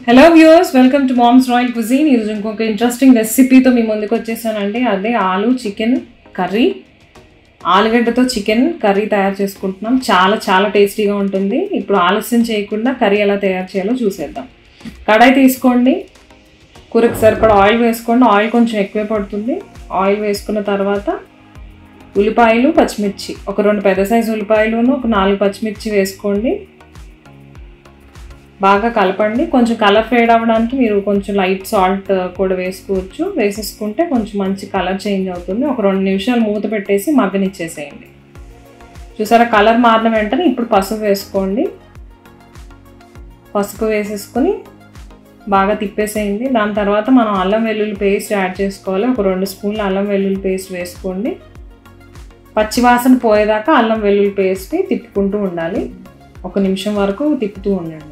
hello viewers welcome to mom's royal cuisine ఈరోజు ఇంకొక interesting రెసిపీతో మీ ముందుకు వచ్చేసానండి అదే ఆలు చికెన్ కర్రీ ఆలుగడ్డతో చికెన్ కర్రీ తయారు చేసుకుంటున్నాం చాలా చాలా టేస్టీగా ఉంటుంది ఇప్పుడు ఆలస్యం చేయకుండా కర్రీ ఎలా తయారు చేయాలో చూసేద్దాం కడాయి తీసుకోండి కూరకు సరిపడా ఆయిల్ వేసుకోండి ఆయిల్ కొంచెం ఎక్కువే పడుతుంది ఆయిల్ వేసుకున్న తర్వాత ఉల్లిపాయలు పచ్చిమిర్చి ఒక రెండు పెద్ద సైజు ఉల్లిపాయలును ఒక నాలుగు పచ్చిమిర్చి వేసుకోండి బాగా కలపండి కొంచెం కలర్ ఫేడ్ అవ్వడానికి మీరు కొంచెం లైట్ సాల్ట్ కూడా వేసుకోవచ్చు వేసేసుకుంటే కొంచెం మంచి కలర్ చేంజ్ అవుతుంది ఒక రెండు నిమిషాలు మూత పెట్టేసి మగ్గనిచ్చేసేయండి చూసారా కలర్ మారిన వెంటనే ఇప్పుడు పసుపు వేసుకోండి పసుపు వేసేసుకొని బాగా తిప్పేసేయండి దాని తర్వాత మనం అల్లం వెల్లుల్లి పేస్ట్ యాడ్ చేసుకోవాలి ఒక రెండు స్పూన్లు అల్లం వెల్లుల్లి పేస్ట్ వేసుకోండి పచ్చివాసన పోయేదాకా అల్లం వెల్లుల్లి పేస్ట్ని తిప్పుకుంటూ ఉండాలి ఒక నిమిషం వరకు తిప్పుతూ ఉండండి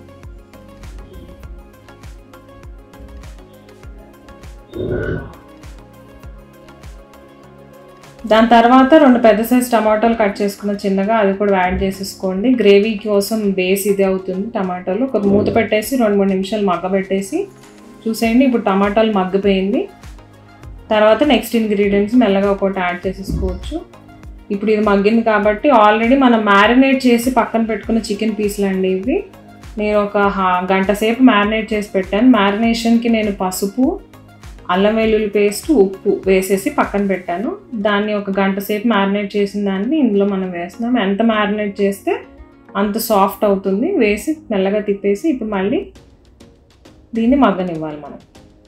దాని తర్వాత రెండు పెద్ద సైజ్ టమాటాలు కట్ చేసుకున్న చిన్నగా అది కూడా యాడ్ చేసేసుకోండి గ్రేవీ కోసం బేస్ ఇది అవుతుంది టమాటాలు ఒక మూత పెట్టేసి రెండు మూడు నిమిషాలు మగ్గబెట్టేసి చూసేయండి ఇప్పుడు టమాటాలు మగ్గిపోయింది తర్వాత నెక్స్ట్ ఇంగ్రీడియంట్స్ మెల్లగా ఒకటి యాడ్ చేసేసుకోవచ్చు ఇప్పుడు ఇది మగ్గింది కాబట్టి ఆల్రెడీ మనం మ్యారినేట్ చేసి పక్కన పెట్టుకున్న చికెన్ పీసులు అండి ఇవి నేను ఒక గంట సేపు మ్యారినేట్ చేసి పెట్టాను మ్యారినేషన్కి నేను పసుపు అల్లం వెల్లుల్లి పేస్ట్ ఉప్పు వేసేసి పక్కన పెట్టాను దాన్ని ఒక గంట సేపు మ్యారినేట్ చేసిన దాన్ని ఇందులో మనం వేస్తున్నాం ఎంత మ్యారినేట్ చేస్తే అంత సాఫ్ట్ అవుతుంది వేసి మెల్లగా తిప్పేసి ఇప్పుడు మళ్ళీ దీన్ని మగ్గనివ్వాలి మనం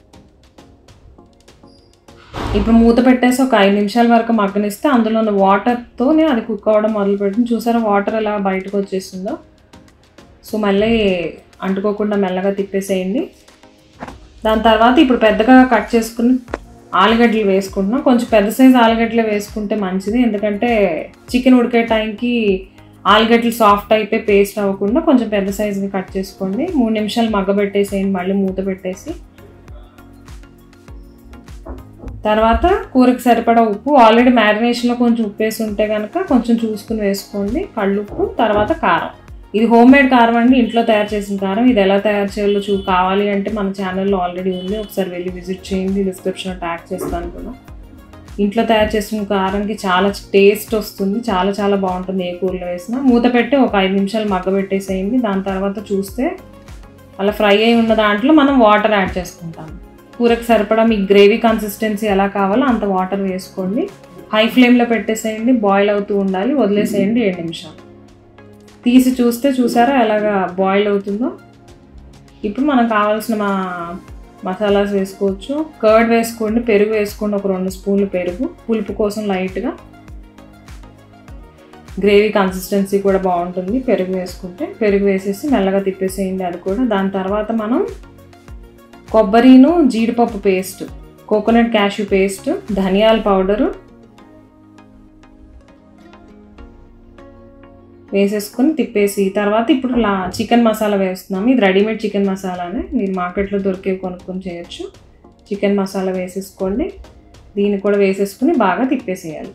ఇప్పుడు మూత పెట్టేసి ఒక ఐదు నిమిషాల వరకు మగ్గనిస్తే అందులో ఉన్న వాటర్తోనే అది కుక్ అవ్వడం మొదలుపెట్టింది చూసారా వాటర్ ఎలా బయటకు వచ్చేసిందో సో మళ్ళీ అంటుకోకుండా మెల్లగా తిప్పేసేయండి దాని తర్వాత ఇప్పుడు పెద్దగా కట్ చేసుకుని ఆలుగడ్డలు వేసుకుంటున్నాం కొంచెం పెద్ద సైజు ఆలుగడ్డలు వేసుకుంటే మంచిది ఎందుకంటే చికెన్ ఉడికే టైంకి ఆలుగడ్డలు సాఫ్ట్ అయిపోయి పేస్ట్ అవ్వకుండా కొంచెం పెద్ద సైజుగా కట్ చేసుకోండి మూడు నిమిషాలు మగ్గబెట్టేసేయండి మళ్ళీ మూత పెట్టేసి తర్వాత కూరకు సరిపడా ఉప్పు ఆల్రెడీ మ్యారినేషన్లో కొంచెం ఉప్పు వేసి ఉంటే కనుక కొంచెం చూసుకుని వేసుకోండి కళ్ళుప్పు తర్వాత కారం ఇది హోమ్ మేడ్ కారం అండి ఇంట్లో తయారు చేసిన కారం ఇది ఎలా తయారు చేయాలో చూ కావాలి అంటే మన ఛానల్లో ఆల్రెడీ ఉంది ఒకసారి వెళ్ళి విజిట్ చేయండి డిస్క్రిప్షన్లో ట్యాగ్ చేస్తాను కూడా ఇంట్లో తయారు చేసిన కారంకి చాలా టేస్ట్ వస్తుంది చాలా చాలా బాగుంటుంది ఏ కూరలో వేసినా మూత పెట్టి ఒక ఐదు నిమిషాలు మగ్గబెట్టేసేయండి దాని తర్వాత చూస్తే అలా ఫ్రై అయి ఉన్న దాంట్లో మనం వాటర్ యాడ్ చేసుకుంటాం కూరకు సరిపడా మీకు గ్రేవీ కన్సిస్టెన్సీ ఎలా కావాలో అంత వాటర్ వేసుకోండి హై ఫ్లేమ్లో పెట్టేసేయండి బాయిల్ అవుతూ ఉండాలి వదిలేసేయండి ఏడు నిమిషాలు తీసి చూస్తే చూసారా ఎలాగా బాయిల్ అవుతుందో ఇప్పుడు మనకు కావాల్సిన మా మసాలాస్ వేసుకోవచ్చు కర్డ్ వేసుకోండి పెరుగు వేసుకోండి ఒక రెండు స్పూన్లు పెరుగు పులుపు కోసం లైట్గా గ్రేవీ కన్సిస్టెన్సీ కూడా బాగుంటుంది పెరుగు వేసుకుంటే పెరుగు వేసేసి మెల్లగా తిప్పేసేయండి అది కూడా దాని తర్వాత మనం కొబ్బరిను జీడిపప్పు పేస్ట్ కోకోనట్ క్యాష్యూ పేస్ట్ ధనియాల పౌడరు వేసేసుకొని తిప్పేసి తర్వాత ఇప్పుడు లా చికెన్ మసాలా వేస్తున్నాము ఇది రెడీమేడ్ చికెన్ మసాలానే మీరు మార్కెట్లో దొరికే కొనుక్కొని చేయొచ్చు చికెన్ మసాలా వేసేసుకోండి దీన్ని కూడా వేసేసుకుని బాగా తిప్పేసేయాలి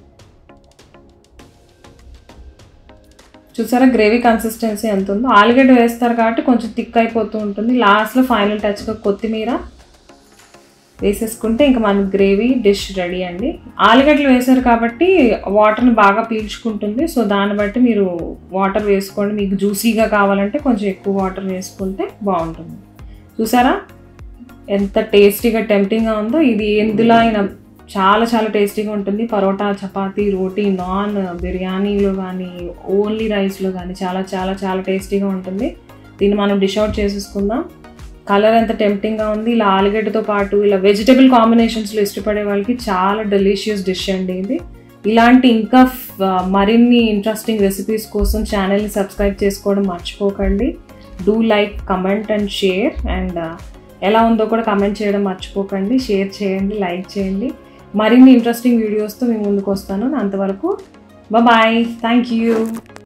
చూసారా గ్రేవీ కన్సిస్టెన్సీ ఎంత ఉందో ఆలుగడ్డ వేస్తారు కాబట్టి కొంచెం థిక్ అయిపోతూ ఉంటుంది లాస్ట్లో ఫైనల్ టచ్గా కొత్తిమీర వేసేసుకుంటే ఇంకా మన గ్రేవీ డిష్ రెడీ అండి ఆలుగడ్డలు వేసారు కాబట్టి వాటర్ని బాగా పీల్చుకుంటుంది సో దాన్ని బట్టి మీరు వాటర్ వేసుకోండి మీకు జ్యూసీగా కావాలంటే కొంచెం ఎక్కువ వాటర్ వేసుకుంటే బాగుంటుంది చూసారా ఎంత టేస్టీగా టెంప్టింగ్గా ఉందో ఇది ఎందులో అయినా చాలా చాలా టేస్టీగా ఉంటుంది పరోటా చపాతీ రోటీ నాన్ బిర్యానీలో కానీ ఓన్లీ రైస్లో కానీ చాలా చాలా చాలా టేస్టీగా ఉంటుంది దీన్ని మనం డిష్ అవుట్ చేసేసుకుందాం కలర్ ఎంత టెంప్టింగ్గా ఉంది ఇలా ఆలుగడ్డతో పాటు ఇలా వెజిటబుల్ కాంబినేషన్స్లో ఇష్టపడే వాళ్ళకి చాలా డెలిషియస్ డిష్ అండి ఇది ఇలాంటి ఇంకా మరిన్ని ఇంట్రెస్టింగ్ రెసిపీస్ కోసం ఛానల్ని సబ్స్క్రైబ్ చేసుకోవడం మర్చిపోకండి do like comment and share and ఎలా ఉందో కూడా కమెంట్ చేయడం మర్చిపోకండి షేర్ చేయండి లైక్ చేయండి మరిన్ని ఇంట్రెస్టింగ్ వీడియోస్తో మీ ముందుకు వస్తాను అంతవరకు బాయ్ థ్యాంక్ యూ